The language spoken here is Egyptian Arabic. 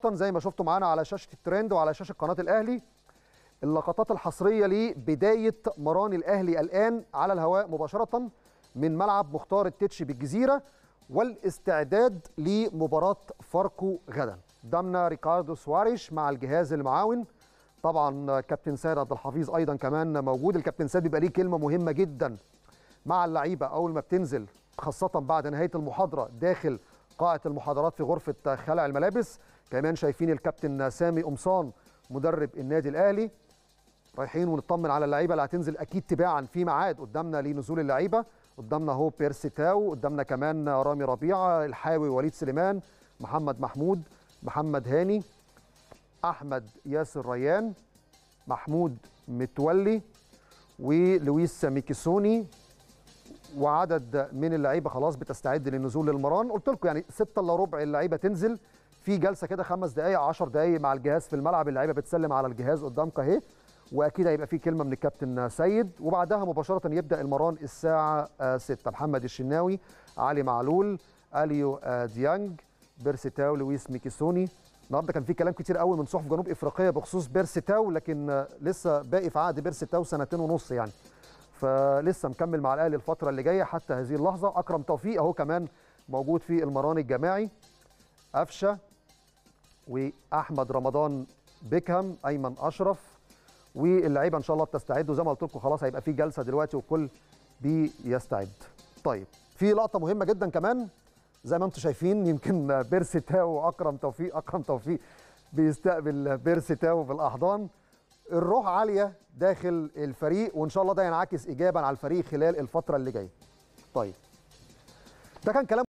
زي ما شفتوا معانا على شاشه الترند وعلى شاشه قناه الاهلي اللقطات الحصريه لبدايه مران الاهلي الان على الهواء مباشره من ملعب مختار التتش بالجزيره والاستعداد لمباراه فاركو غدا قدامنا ريكاردو سواريش مع الجهاز المعاون طبعا كابتن سيد عبد الحفيظ ايضا كمان موجود الكابتن سيد بيبقى ليه كلمه مهمه جدا مع اللعيبه اول ما بتنزل خاصه بعد نهايه المحاضره داخل قاعه المحاضرات في غرفه خلع الملابس كمان شايفين الكابتن سامي قمصان مدرب النادي الاهلي رايحين ونطمن على اللعيبه اللي هتنزل اكيد تباعا في ميعاد قدامنا لنزول اللعيبه قدامنا اهو بيرسي تاو قدامنا كمان رامي ربيعه الحاوي وليد سليمان محمد محمود محمد هاني احمد ياسر ريان محمود متولي ولويس ميكيسوني وعدد من اللعيبه خلاص بتستعد للنزول للمران قلت لكم يعني 6 الا ربع اللعيبه تنزل في جلسه كده خمس دقائق 10 دقائق مع الجهاز في الملعب اللعيبه بتسلم على الجهاز قدامك اهي واكيد هيبقى في كلمه من الكابتن سيد وبعدها مباشره يبدا المران الساعه 6 محمد الشناوي علي معلول اليو ديانج بيرسيتاو لويس ميكيسوني النهارده كان في كلام كتير قوي من صحف جنوب افريقيا بخصوص بيرسيتاو لكن لسه باقي في عقد بيرسيتاو سنتين ونص يعني فلسه مكمل مع الاهلي الفتره اللي جايه حتى هذه اللحظه اكرم توفيق اهو كمان موجود في المران الجماعي قفشه واحمد رمضان بيكهام ايمن اشرف واللعيبه ان شاء الله بتستعد وزي ما قلت لكم خلاص هيبقى في جلسه دلوقتي والكل بيستعد طيب في لقطه مهمه جدا كمان زي ما انتم شايفين يمكن بيرسي تاو واكرم توفيق اكرم توفيق بيستقبل بيرسي تاو بالاحضان الروح عاليه داخل الفريق وان شاء الله ده ينعكس ايجابا على الفريق خلال الفتره اللي جايه طيب ده كان كلام